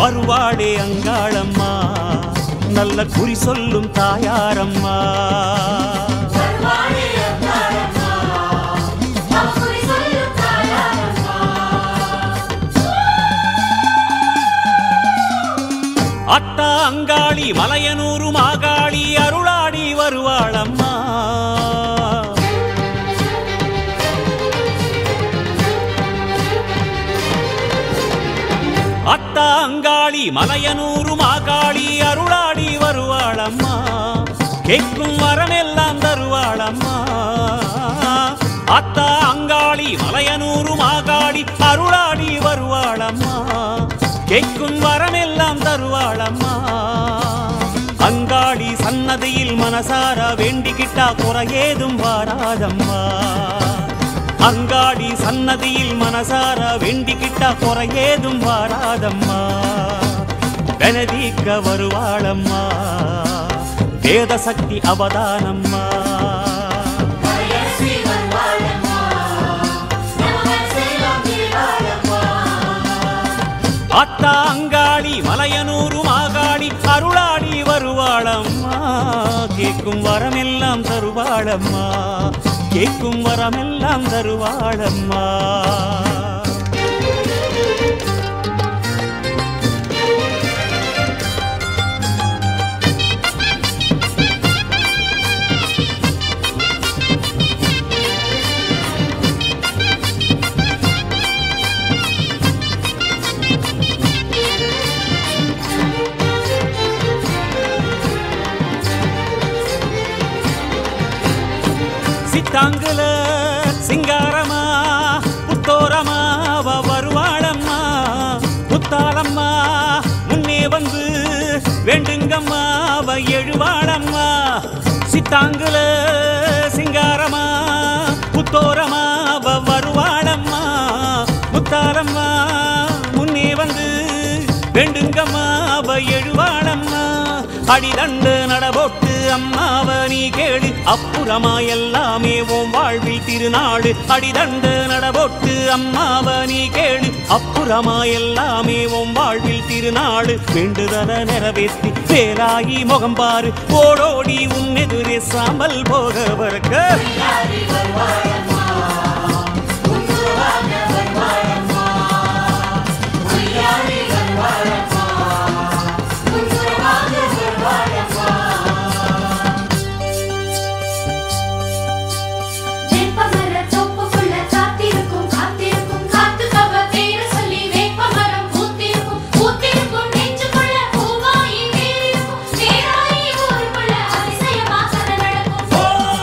வருவாளே அங்காளம்மா நல்ல குறி சொல்லும் தாயாரம்மா வருவாளே அங்காளம்மா, அவ குறி சொல்லும் தாயாரம்மா. அத்தா அங்காளி மலையனூரு மாகாளி அருளாடி வருவாளம்மா அத்தா அங்காளி மலையனூரு மாகாளி அருளாடி வருவாளம்மா கேட்கும் வரமெல்லாம் தருவாளம்மா அத்தா அங்காளி மலையனூரு மாகாளி அருளாடி வருவாளம்மா கேட்கும் வரமெல்லாம் தருவாளம்மா அங்காளி சன்னதியில் மனசார வேண்டிக்கிட்டா குறையேதும் வாராதம்மா அங்காடி சன்னதியில் மனசார வேண்டிக்கிட்டா குறையேதும் வாராதம்மா பெனதீக்க வருவாளம்மா வேத சக்தி அவதானம்மா மலையரசி வருவாளம்மா, நம்ம மனசெல்லாம் திருவாளம்மா. அத்தா அங்காளி மலையனூரு மாகாளி அருளாடி வருவாளம்மா கேட்கும் வரமெல்லாம் தருவாளம்மா கேட்கும் வரமெல்லாம் தருவாளம்மா சித்தாங்குல சிங்காரமா புத்தோரமா அவ வருவாளம்மா புத்தாளம்மா முன்னே வந்து வேண்டுங்கம்மா அவ எழுவாளம்மா சித்தாங்குல சிங்காரமா புத்தோரமா அவ வருவாளம்மா முத்தாளம்மா முன்னே வந்து வேண்டுங்கம்மா அவ எழுவாளம்மா அடிதண்டு நடபோட்டு அம்மாவ நீ கேளு அப்புறமா எல்லாமே உன் வாழ்வில் திருநாடு அடிதண்டு நடபோட்டு அம்மாவ நீ கேளு அப்புறமா எல்லாமே உன் வாழ்வில் திருநாடு வேண்டுதல நிறைவேற்றி வேலாகி முகம் பாரு ஓடோடி உன் எதிரே சாம்பல் போக வரக்க யாரி வருவாளம்மா, உன்னுருவாக வருவாளம்மா. உய்யாரி வருவாளம்மா, உன்னுருவாக வருவாளம்மா. வேப்பமர தோப்புக்குள்ள காத்திருக்கும் காத்திருக்கும் காத்துக்கவ பேரு சொல்லி வேப்பமரம் பூத்திருக்கும் பூத்திருக்கும் நெஞ்சுக்குள்ள பூவாயி வேறிருக்கும் வேறாயி ஊருக்குள்ள அதிசயமா கதை நடக்கும்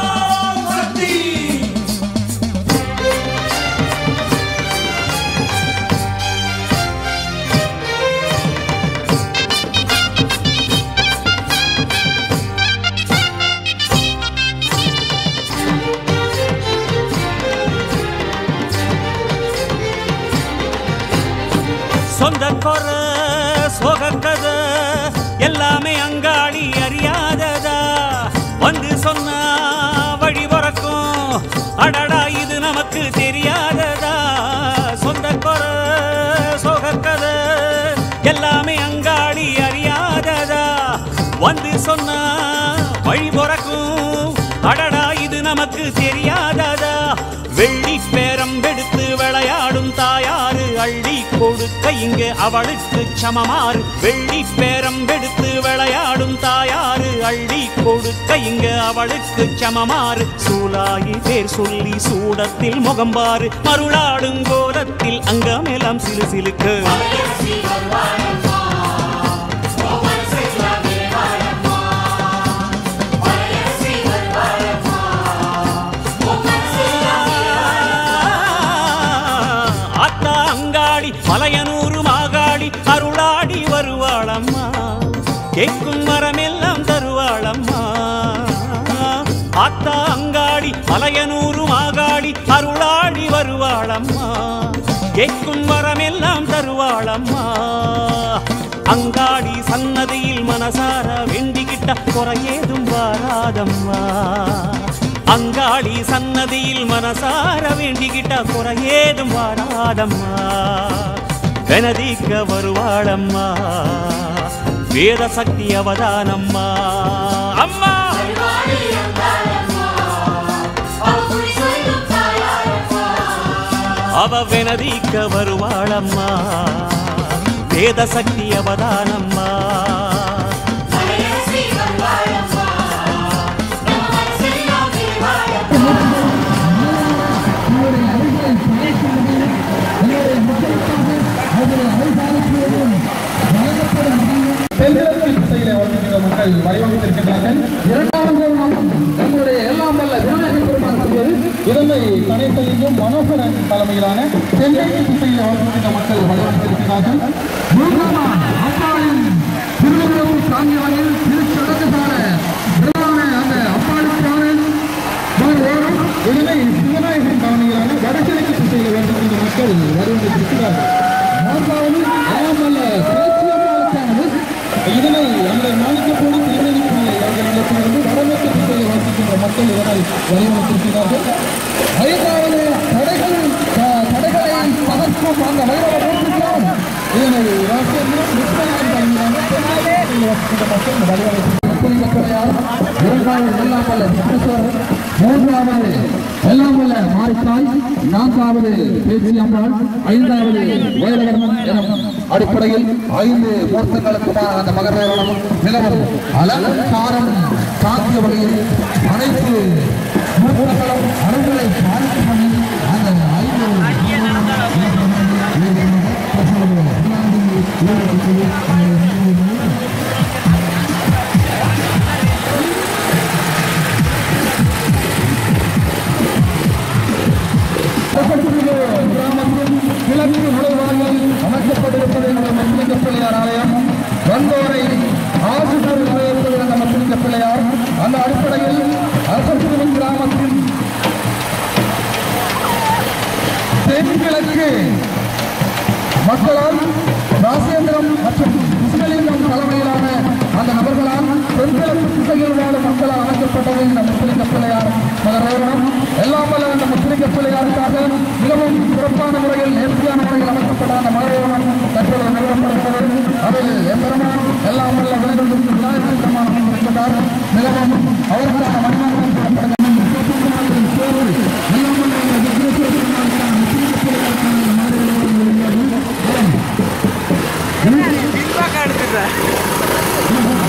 சொந்த கொர சோக கதை எல்லாமே அங்காளி அறியாததா வந்து சொன்னா வழி பிறக்கும் அடடா இது நமக்கு தெரியாததா சொந்த கொர சோக கதை எல்லாமே அங்காளி அறியாததா வந்து சொன்னா வழி பிறக்கும் அடடா இது நமக்கு தெரியாததா வெள்ளி பேரம் எடுத்து விளையாடும் தாயாரு அள்ளி கொடுக்க இங்க அவளுக்கு சமமாறு வெள்ளி பேரம் எடுத்து விளையாடும் தாயாரு அள்ளி கொடுக்க இங்க அவளுக்கு சமமாறு சூலாகி பேர் சொல்லி சூடத்தில் முகம்பாறு மருளாடும் கோலத்தில் அங்கமெல்லாம் சிலு சிலுக்கு மலையரசி வருவாளம்மா, உன் மனசெல்லாம் நிறைவாளம்மா. மலையரசி வருவாளம்மா, உன் மனசெல்லாம் அத்தா அங்காடி மலையனூரு மாகாடி அருளாடி வருவாளம்மா கேட்கும் மரமெல்லாம் தருவாளம்மா அத்தா அங்காடி மலையனூரு மாகாடி அருளாடி வருவாளம்மா கேட்கும் வரமெல்லாம் தருவாளம்மா அங்காடி சன்னதியில் மனசார வேண்டிக்கிட்ட குறையேதும் வாராதம்மா அங்காளி சன்னதியில் மனசார வேண்டிக்கிட்ட குறையேதும் வாராதம்மா வெனதிக்க வருவாளம்மா வேத சக்தி அவதானம்மா அம்மா வருவாளே அங்காளம்மா அவ குறி சொல்லும் தாயாரம்மா அவ வெனதிக்க வருவாளம்மா வேத சக்தி அவதானம்மா மலையரசி வருவாளம்மா நம்ம மனசெல்லாம் தேவாளம்மா தென்கிழக்கு திசையிலே வசிக்கிற மக்கள் வடிவமைத்திருக்கின்றார்கள் இரண்டாவது நம்முடைய எல்லாம் வல்ல விநாயகர் பெருமான் சொல்வது இதனை கணேசலிங்கம் மனோகரன் தலைமையிலான தென்கிழக்கு திசையிலே வசிக்கிற மக்கள் வடிவமைத்திருக்கிறார்கள் மூன்றாம் அம்பாளின் திருவள்ளுவர் சாங்கியவனில் திருச்சடங்குசார பிரதான அந்த அம்பாளுக்கான ஓரம் இதனை சிவநாயகன் தலைமையிலான வடகிழக்கு திசையிலே வசிக்கிற மக்கள் வடிவமைத்திருக்கிறார்கள் மூன்றாவது எல்லாம் வல்ல பேச்சியம்மாளுக்கானது இதனை அந்த மாணிக்கப்போடு திருநெல்வேலி இடத்திலிருந்து வடமேற்கு திசையில் வசிக்கின்ற மக்கள் இதனை வடிவமைத்திருக்கிறார்கள் ஐந்தாவது தடைகள் த- தடைகளை தகர்க்கும் அந்த வைரவ மூர்த்திக்கான இதனை ராசியந்திரன் விஸ்வநாதன் தலைமையிலான தென்மேற்கு வசிக்கின்ற மக்கள் வடிவமைத்திருக்கிறார் இரண்டாவது எல்லாம் வல்ல விக்னேஸ்வரர் மூன்றாவது எல்லாம் வல்ல மாரித்தாய் நான்காவது பேச்சி அம்பாள் ஐந்தாவது வேதவர்மன் எனும் அடிப்படையில் ஐந்து மூர்த்தங்களுக்குமான அந்த மகரேரணம் நிலவும் அலங்காரம் சாத்திய வகையில் அனைத்து மூர்த்தங்களும் அருள்களை பாதிக்கும் வகையில் அந்த ஐந்து கிராமத்தில் கிழக்கு நுழைவாயில் அமைக்கப்பட்டிருப்பது இந்த மத்திய பிள்ளையார் ஆலயம் வந்தோரை ஆசிரியர் நிலையத்தில் அந்த மத்திய பிள்ளையார் அந்த அடிப்படையில் அரசகுருவன் கிராமத்தில் தென்கிழக்கு மக்களால் ராசேந்திரம் மற்றும் விஸ்வலிங்கம் தலைமையிலான அந்த நபர்களால் தென்கிழக்கு திசையில் வாழும் மக்களால் அமைக்கப்பட்டது இந்த முஸ்லிம் பிள்ளையார் மகரேவனம் எல்லாம் வல்ல அந்த முஸ்லிம் பிள்ளையாருக்காக மிகவும் சிறப்பான முறையில் நேர்த்தியான முறையில் அமைக்கப்பட்ட அந்த மகரேவனம் தற்போது நிறுவனப்படுகிறது அதில் எம்பெருமான் எல்லாம் வல்ல வேண்டும் விநாயகர் பெருமான் இருக்கிறார் மிகவும் அவருக்கான மனிதர்கள் எல்லாம் வல்ல விக்னேஸ்வர பெருமானுக்கான முஸ்லிம் பிள்ளையாருக்கான மகரேவனம் பின்பாக்க எடுத்துட்ட